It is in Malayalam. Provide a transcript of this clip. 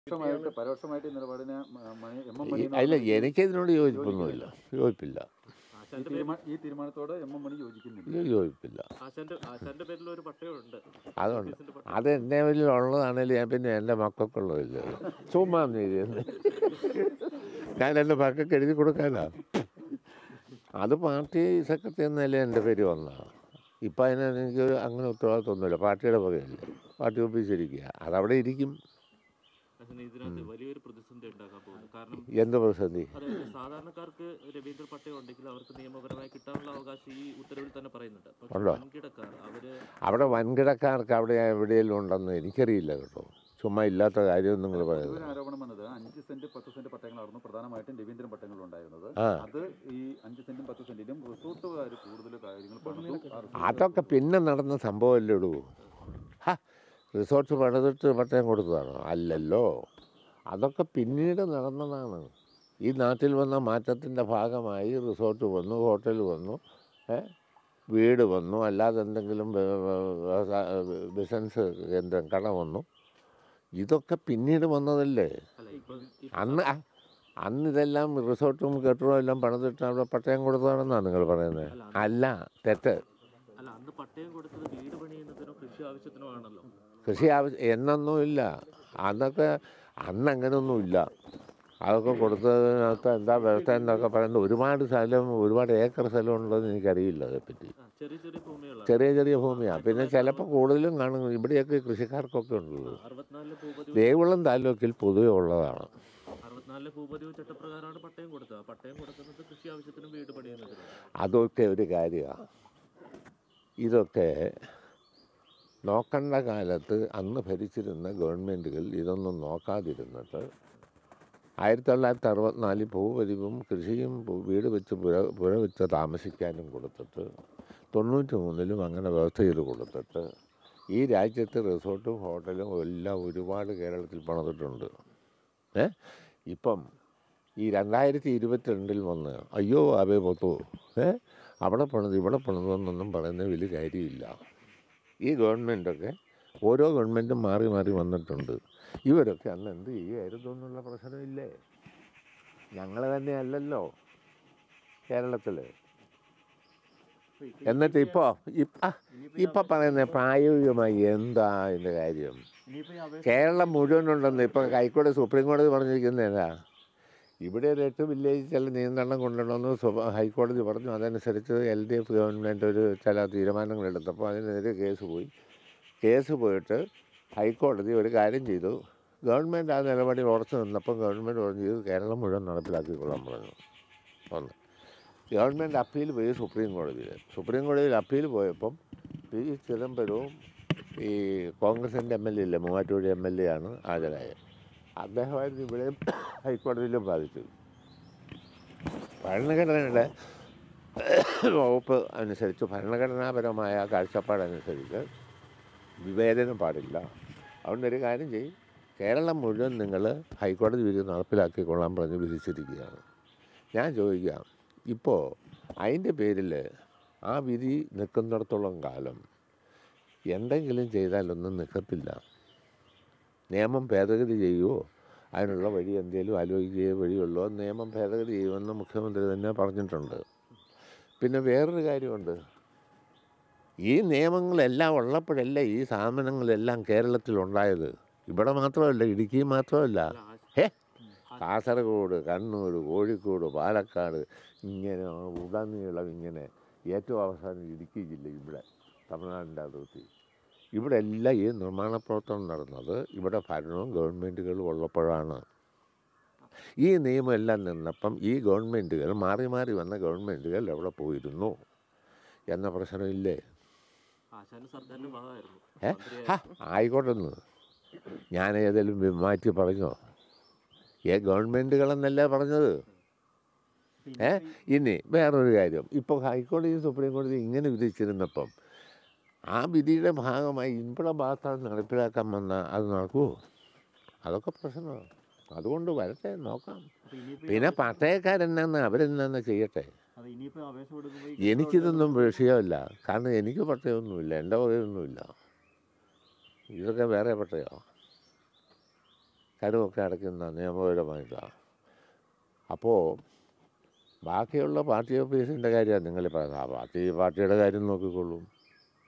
പരോക്ഷമായിട്ട് പരോക്ഷമായിട്ട് ഈ നിലപാടിനെ മ- മണി എം എം ഈ- മണി അല്ല എനിക്കിതിനോട് യോജിപ്പൊന്നുമില്ല യോജിപ്പില്ല ഈ ആശാന്റെ തീരുമാ- ഈ തീരുമാനത്തോട് എം എം മണി യോജിക്കുന്നില്ല ഇത് യോജിപ്പില്ല ആശാന്റെ ആശാന്റെ പേരിൽ ഒരു പട്ടയമുണ്ട് അതുകൊണ്ട് ഓഫീസിന്റെ പട്ടയം. അത് എൻ്റെ ഉള്ളതാണേലും ഞാൻ പിന്നെ എൻ്റെ മക്കൾക്കുള്ളതില്ല ചുമ്മാ നീതിയെന്ന് ഞാൻ എൻ്റെ മക്കൾക്ക് എഴുതി കൊടുക്കാനാ അത് പാർട്ടി സെക്രട്ടറി എന്നല്ലേ എൻ്റെ പേര് വന്നതാണ് ഇപ്പം അതിന് എനിക്ക് അങ്ങനെ ഉത്തരവാദിത്വമൊന്നുമില്ല പാർട്ടിയുടെ വകയല്ലേ പാർട്ടി ഓഫീസിരിക്കുക അതവിടെ ഇരിക്കും ആശാൻ ഇതിനകത്ത് വലിയൊരു പ്രതിസന്ധി ഉണ്ടാക്കാൻ പോകുന്നു കാരണം എന്ത് പ്രതിസന്ധി അതായത് സാധാരണക്കാർക്ക് രവീന്ദ്ര പട്ടയം ഉണ്ടെങ്കിൽ അവർക്ക് നിയമപരമായി കിട്ടാനുള്ള അവകാശം ഈ ഉത്തരവിൽ തന്നെ പറയുന്നുണ്ട് പക്ഷേ ഉണ്ടോ? വൻകിടക്കാർ അവര് അവിടെ വൻകിടക്കാർക്ക് അവിടെ എവിടെയെങ്കിലും ഉണ്ടെന്ന് എനിക്കറിയില്ല കേട്ടോ ചുമ്മാ ഇല്ലാത്ത കാര്യം നിങ്ങൾ പറയുന്നത് ഒരു ആരോപണം വന്നത് അഞ്ച് സെന്റ് പത്ത് സെന്റ് പട്ടയങ്ങളായിരുന്നു പ്രധാനമായിട്ടും രവീന്ദ്രൻ പട്ടയങ്ങൾ ഉണ്ടായിരുന്നത് ആ അത് ഈ അഞ്ച് സെന്റും പത്ത് സെന്റിലും റിസോർട്ടുകാർ കൂടുതൽ കാര്യങ്ങൾ പണിതു ആ resort അതൊക്കെ പിന്നെ നടന്ന സംഭവമല്ലേ ഇടൂ ഹാ റിസോർട്ട് പണിതിട്ട് പട്ടയം കൊടുത്തതാണോ അല്ലല്ലോ അതൊക്കെ പിന്നീട് നടന്നതാണ് ഈ നാട്ടിൽ വന്ന മാറ്റത്തിൻ്റെ ഭാഗമായി റിസോർട്ട് വന്നു ഹോട്ടൽ വന്നു ഏ, വീട് വന്നു അല്ലാതെ എന്തെങ്കിലും വ്യ- വ്യ- വ്യവസായ- ബിസിനസ് കേന്ദ്രം കട വന്നു ഇതൊക്കെ പിന്നീട് വന്നതല്ലേ അല്ല ഇപ്പൊ ഇപ്പൊ അന്ന് ആ, അന്ന് ഇതെല്ലാം റിസോർട്ടും കെട്ടിടവും എല്ലാം പണിതിട്ട് അവിടെ പട്ടയം കൊടുത്തതാണെന്നാണ് നിങ്ങൾ പറയുന്നത് അല്ല തെറ്റ് അല്ല അന്ന് പട്ടയം കൊടുത്തത് വീട് പണിയുന്നതിനോ കൃഷി ആവശ്യത്തിനോ ആണല്ലോ കൃഷി ആവശ്യം എന്നൊന്നും ഇല്ല അന്നൊക്കെ അന്ന് അങ്ങനെയൊന്നും ഇല്ല അതൊക്കെ കൊടുത്തതിനകത്ത് എന്താ വ്യവസ്ഥ എന്നൊക്കെ പറയുന്നത് ഒരുപാട് സ്ഥലം ഒരുപാട് ഏക്കർ സ്ഥലം ഉണ്ടെന്ന് എനിക്കറിയില്ല അതേപ്പറ്റി ആ, ചെറിയ ചെറിയ ഭൂമികളാണ് ചെറിയ ചെറിയ ഭൂമിയാണ് പിന്നെ ചിലപ്പോൾ കൂടുതലും കാണും ഇവിടെയൊക്കെ കൃഷിക്കാർക്കൊക്കെ ഉള്ളത് അറുപത്തിനാലിലെ ഭൂപതി ദേവികുളം താലൂക്കിൽ പൊതുവെ ഉള്ളതാണ് അറുപത്തിനാലിലെ ഭൂപതിവ് ചട്ടപ്രകാരമാണ് പട്ടയം കൊടുത്തത് ആ പട്ടയം കൊടുക്കുന്നത് കൃഷി ആവശ്യത്തിനും വീട് പണിയുന്നതിനും അതൊക്കെ ഒരു കാര്യമാണ് ഇതൊക്കെ നോക്കേണ്ട കാലത്ത് അന്ന് ഭരിച്ചിരുന്ന ഗവൺമെൻറ്റുകൾ ഇതൊന്നും നോക്കാതിരുന്നിട്ട് ആയിരത്തി തൊള്ളായിരത്തി അറുപത്തിനാലിൽ ഭൂപതിവും കൃഷിയും ഭൂ- വീട് വെച്ച് പുര പുര വെച്ച് താമസിക്കാനും കൊടുത്തിട്ട് തൊണ്ണൂറ്റി മൂന്നിലും അങ്ങനെ വ്യവസ്ഥ ചെയ്ത് കൊടുത്തിട്ട് ഈ രാജ്യത്ത് റിസോർട്ടും ഹോട്ടലും എല്ലാം ഒരുപാട് കേരളത്തിൽ പണിതിട്ടുണ്ട് ഏ ഇപ്പം ഈ രണ്ടായിരത്തി ഇരുപത്തിരണ്ടിൽ വന്ന് അയ്യോ ആബേ പൊത്തു ഏ അവിടെ പണിത് ഇവിടെ പണിതെന്നൊന്നും പറയുന്ന വലിയ കാര്യമില്ല ഈ ഗവൺമെൻറ്റൊക്കെ ഓരോ ഗവൺമെൻറ്റും മാറി മാറി വന്നിട്ടുണ്ട് ഇവരൊക്കെ അന്ന് എന്ത് ചെയ്യുമായിരുന്നു എന്നുള്ള പ്രശ്നമില്ലേ ഞങ്ങൾ തന്നെ അല്ലല്ലോ കേരളത്തിൽ എന്നിട്ട് ഇപ്പോൾ ഇപ്പം പറയുന്ന പ്രായോഗികമായി എന്താ അതിൻ്റെ കാര്യം കേരളം മുഴുവനുണ്ടെന്ന് ഇപ്പം ഹൈക്കോടതി സുപ്രീം കോടതി പറഞ്ഞിരിക്കുന്നതാ ഇവിടെ ഒരു എട്ട് വില്ലേജ് ചില നിയന്ത്രണം കൊണ്ടുവരണമെന്ന് സുപ- ഹൈക്കോടതി പറഞ്ഞു അതനുസരിച്ച് എൽ ഡി എഫ് ഗവൺമെൻറ് ഒരു ചില തീരുമാനങ്ങൾ എടുത്തപ്പോൾ അതിനെതിരെ കേസ് പോയി കേസ് പോയിട്ട് ഹൈക്കോടതി ഒരു കാര്യം ചെയ്തു ഗവൺമെൻറ് ആ നിലപാടിൽ ഉറച്ചു നിന്നപ്പോൾ ഗവൺമെൻറ് പറഞ്ഞു ഇത് കേരളം മുഴുവൻ നടപ്പിലാക്കിക്കൊള്ളാൻ പറഞ്ഞു ഒന്ന് ഗവൺമെൻറ് അപ്പീൽ പോയി സുപ്രീം കോടതിയിൽ സുപ്രീം കോടതിയിൽ അപ്പീൽ പോയപ്പം പി ചിദംബരവും ഈ കോൺഗ്രസിൻ്റെ എം എൽ എ ഇല്ലേ മൂവാറ്റുപുഴ എം എൽ എ ആണ് ഹാജരായത് അദ്ദേഹമായിരുന്നു ഇവിടെയും ഹൈക്കോടതിയിലും ബാധിച്ചത് ഭരണഘടനയുടെ വകുപ്പ് അനുസരിച്ച് ഭരണഘടനാപരമായ കാഴ്ചപ്പാടനുസരിച്ച് വിവേചനം പാടില്ല അതുകൊണ്ട് ഒരു കാര്യം ചെയ്യും കേരളം മുഴുവൻ നിങ്ങൾ ഹൈക്കോടതി വിധി നടപ്പിലാക്കിക്കൊള്ളാൻ പറഞ്ഞ് വിധിച്ചിരിക്കുകയാണ് ഞാൻ ചോദിക്കാം ഇപ്പോൾ അതിൻ്റെ പേരിൽ ആ വിധി നിൽക്കുന്നിടത്തോളം കാലം എന്തെങ്കിലും ചെയ്താലൊന്നും നിൽക്കത്തില്ല നിയമം ഭേദഗതി ചെയ്യുമോ അതിനുള്ള വഴി എന്തെങ്കിലും ആലോചിക്കുകയോ വഴിയുള്ളോ നിയമം ഭേദഗതി ചെയ്യുമെന്ന് മുഖ്യമന്ത്രി തന്നെ പറഞ്ഞിട്ടുണ്ട് പിന്നെ വേറൊരു കാര്യമുണ്ട് ഈ നിയമങ്ങളെല്ലാം ഉള്ളപ്പോഴല്ലേ ഈ സാധനങ്ങളെല്ലാം കേരളത്തിലുണ്ടായത് ഇവിടെ മാത്രമല്ല ഇടുക്കി മാത്രമല്ല ഹേ കാസർഗോഡ് കണ്ണൂർ കോഴിക്കോട് പാലക്കാട് ഇങ്ങനെ ഉടനീളം ഇങ്ങനെ ഏറ്റവും അവസാനം ഇടുക്കി ജില്ല ഇവിടെ തമിഴ്നാടിൻ്റെ അതിർത്തി ഇവിടെ എല്ലാം ഈ നിർമ്മാണ പ്രവർത്തനം നടന്നത് ഇവിടെ ഭരണവും ഗവൺമെൻറ്റുകളും ഉള്ളപ്പോഴാണ് ഈ നിയമം എല്ലാം നിന്നപ്പം ഈ ഗവൺമെൻറ്റുകൾ മാറി മാറി വന്ന ഗവൺമെൻറ്റുകൾ എവിടെ പോയിരുന്നു എന്ന പ്രശ്നമില്ലേ ആശാന് സർക്കാരിന്റെ ഭാഗമായിരുന്നു ഏ ഹാ ആയിക്കോട്ടെ ഒന്ന് ഞാൻ ഏതെങ്കിലും വി- മാറ്റി പറഞ്ഞോ ഏ ഗവൺമെൻറ്റുകളെന്നല്ലേ പറഞ്ഞത് ഏ ഇനി വേറൊരു കാര്യം ഇപ്പോൾ ഹൈക്കോടതി സുപ്രീം കോടതി ഇങ്ങനെ വിധിച്ചിരുന്നപ്പം ആ വിധിയുടെ ഭാഗമായി ഇവിടെ ഭാഗത്താണ് നടപ്പിലാക്കാൻ വന്ന അത് നടക്കുമോ അതൊക്കെ പ്രശ്നമാണ് അതുകൊണ്ട് വരട്ടെ നോക്കാം പിന്നെ പട്ടയക്കാരെന്നാന്ന് അവരെന്നാന്ന് ചെയ്യട്ടെ അത് ഇനിയിപ്പോ അപേക്ഷ കൊടുക്കുമ്പോൾ എനിക്കിതൊന്നും വിഷയമല്ല കാരണം എനിക്ക് പട്ടയമൊന്നുമില്ല എൻ്റെ വകയൊന്നുമില്ല ഇതൊക്കെ വേറെ പട്ടയോ കടമൊക്കെ അടയ്ക്കുന്ന നിയമപരമായിട്ടാണ് അപ്പോൾ ബാക്കിയുള്ള പാർട്ടി ഓഫീസിൻ്റെ കാര്യമാണ് നിങ്ങൾ പറയുന്നത് ആ പാർട്ടി പാർട്ടിയുടെ കാര്യം നോക്കിക്കൊള്ളും